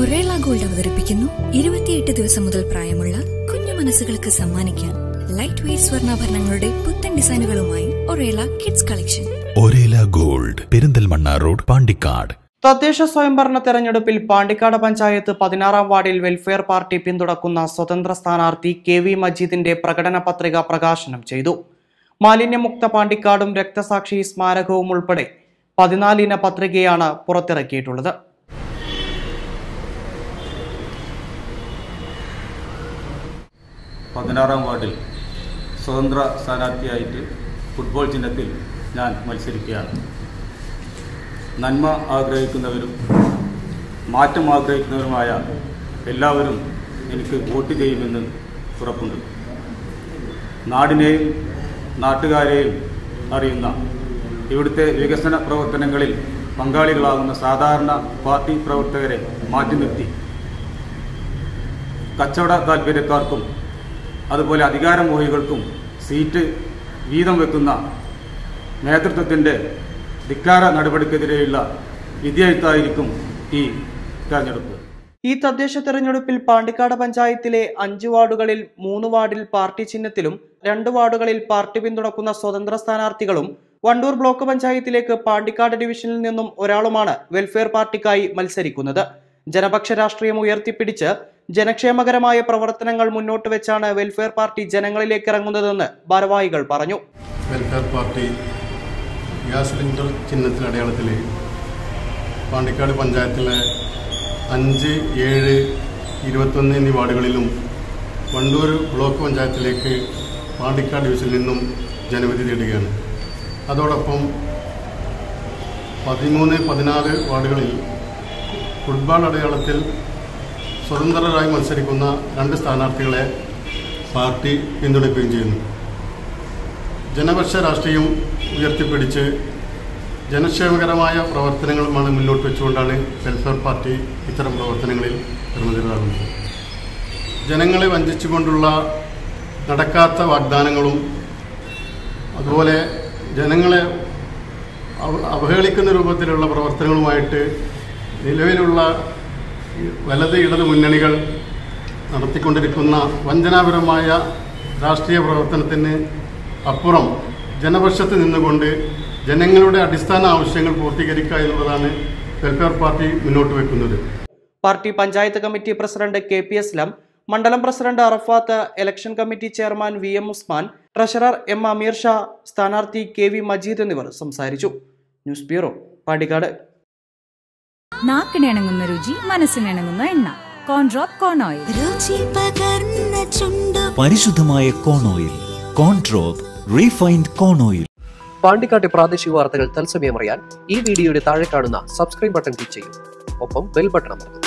ഒറേള gold അവതരിപ്പിക്കുന്നു ഇരുപത്തിയെട്ട് ദിവസം മുതൽ പ്രായമുള്ള കുഞ്ഞു മനസ്സുകൾക്ക് സമ്മാനിക്കാൻ ലൈറ്റ് വെയ്റ്റ് സ്വർണ്ണാഭരണങ്ങളുടെ പുത്തൻ ഡിസൈനുകളുമായി Orela kids collection Orela gold Perinthalmanna road Pandikkad തദ്ദേശ സ്വയംഭരണ തെരഞ്ഞെടുപ്പിൽ പാണ്ടിക്കാട് പഞ്ചായത്ത് പതിനാറാം വാർഡിൽ വെൽഫെയർ പാർട്ടി പിന്തുണക്കുന്ന സ്വതന്ത്ര സ്ഥാനാർത്ഥി കെ വി മജീദിന്റെ പ്രകടന പത്രിക പ്രകാശനം ചെയ്തു മാലിന്യമുക്ത പാണ്ടിക്കാടും രക്തസാക്ഷി സ്മാരകവും ഉൾപ്പെടെ പതിനാലിന പത്രികയാണ് പുറത്തിറക്കിയിട്ടുള്ളത് പതിനാറാം വാർഡിൽ സ്വതന്ത്ര സ്ഥാനാർത്ഥിയായിട്ട് ഫുട്ബോൾ ചിഹ്നത്തിൽ ഞാൻ മത്സരിക്കുകയാണ് നന്മ ആഗ്രഹിക്കുന്നവരും മാറ്റം ആഗ്രഹിക്കുന്നവരുമായ എല്ലാവരും എനിക്ക് വോട്ട് ചെയ്യുമെന്ന് ഉറപ്പുണ്ട് നാടിനെയും നാട്ടുകാരെയും അറിയുന്ന ഇവിടുത്തെ വികസന പ്രവർത്തനങ്ങളിൽ പങ്കാളികളാകുന്ന സാധാരണ പാർട്ടി പ്രവർത്തകരെ മാറ്റി നിർത്തി കച്ചവട താല്പര്യക്കാർക്കും അതുപോലെ അധികാരമോഹികൾക്കും സീറ്റ് വീതം വെക്കുന്ന നേതൃത്വത്തിൻ്റെ ധിക്കാര നടപടിക്കെതിരെയുള്ള വിധിയെഴുത്തായിരിക്കും ഈ തെരഞ്ഞെടുപ്പ് ഈ തദ്ദേശ തെരഞ്ഞെടുപ്പിൽ പാണ്ടിക്കാട് പഞ്ചായത്തിലെ അഞ്ച് വാർഡുകളിൽ മൂന്ന് വാർഡിൽ പാർട്ടി ചിഹ്നത്തിലും രണ്ട് വാർഡുകളിൽ പാർട്ടി പിന്തുണക്കുന്ന സ്വതന്ത്ര സ്ഥാനാർത്ഥികളും വണ്ടൂർ ബ്ലോക്ക് പഞ്ചായത്തിലേക്ക് പാണ്ടിക്കാട് ഡിവിഷനിൽ നിന്നും ഒരാളുമാണ് വെൽഫെയർ പാർട്ടിക്കായി മത്സരിക്കുന്നത് ജനപക്ഷ രാഷ്ട്രീയം ഉയർത്തിപ്പിടിച്ച് ജനക്ഷേമകരമായ പ്രവർത്തനങ്ങൾ മുന്നോട്ട് വെച്ചാണ് വെൽഫെയർ പാർട്ടി ജനങ്ങളിലേക്ക് ഇറങ്ങുന്നതെന്ന് ഭാരവാഹികൾ പറഞ്ഞു വെൽഫെയർ പാർട്ടി ഗ്യാസ് സിലിണ്ടർ ചിഹ്നത്തിൽ അടയാളത്തിൽ പാണ്ടിക്കാട് പഞ്ചായത്തിലെ അഞ്ച് ഏഴ് ഇരുപത്തൊന്ന് എന്നീ വാർഡുകളിലും വണ്ടൂർ ബ്ലോക്ക് പഞ്ചായത്തിലേക്ക് പാണ്ടിക്കാട് ഡിവിഷനിൽ നിന്നും ജനവിധി തേടുകയാണ് അതോടൊപ്പം പതിമൂന്ന് പതിനാല് വാർഡുകളിൽ ഫുട്ബോൾ അടയാളത്തിൽ സ്വതന്ത്രരായി മത്സരിക്കുന്ന രണ്ട് സ്ഥാനാർത്ഥികളെ പാർട്ടി പിന്തുണയ്ക്കുകയും ചെയ്യുന്നു ജനപക്ഷ രാഷ്ട്രീയം ഉയർത്തിപ്പിടിച്ച് ജനക്ഷേമകരമായ പ്രവർത്തനങ്ങളുമാണ് മുന്നോട്ട് വെച്ചുകൊണ്ടാണ് വെൽഫെയർ പാർട്ടി ഇത്തരം പ്രവർത്തനങ്ങളിൽ നിർമ്മിതരാകുന്നത് ജനങ്ങളെ വഞ്ചിച്ചുകൊണ്ടുള്ള നടക്കാത്ത വാഗ്ദാനങ്ങളും അതുപോലെ ജനങ്ങളെ അവ- അവഹേളിക്കുന്ന രൂപത്തിലുള്ള പ്രവർത്തനങ്ങളുമായിട്ട് നിലവിലുള്ള വലത് ഇടത് മുന്നണികൾ നടത്തിക്കൊണ്ടിരിക്കുന്ന വഞ്ചനാപരമായ രാഷ്ട്രീയ പ്രവർത്തനത്തിന് അപ്പുറം ജനപക്ഷത്ത് നിന്നുകൊണ്ട് ജനങ്ങളുടെ അടിസ്ഥാന ആവശ്യങ്ങൾ പൂർത്തീകരിക്കുക എന്നുള്ളതാണ് വെൽഫെയർ പാർട്ടി മുന്നോട്ട് വെക്കുന്നത് party panchayat committee president K P എസ്ലം മണ്ഡലം president Arafath election committee chairman V M Usman treasurer M Ameer Shah സ്ഥാനാർത്ഥി കെ വി മജീദ് എന്നിവർ സംസാരിച്ചു ന്യൂസ് ബ്യൂറോ പാണ്ടിക്കാട് നാക്കിനിണങ്ങുന്ന രുചി മനസ്സിനിണങ്ങുന്ന എണ്ണ കോൺഡ്രോപ്പ് കോൺ ഓയിൽ രുചി പകർന്ന ചുണ്ടു പരിശുദ്ധമായ കോൺ ഓയിൽ കോൺട്രോപ്പ് റീഫൈൻഡ് കോൺ ഓയിൽ പാണ്ടിക്കാട്ടെ പ്രാദേശിക വാർത്തകൾ തത്സമയം അറിയാൻ ഈ വീഡിയോയുടെ താഴെ കാണുന്ന സബ്സ്ക്രൈബ് ബട്ടൺ ക്ലിക്ക് ചെയ്യും ഒപ്പം ബെൽ ബട്ടൺ അമർത്തും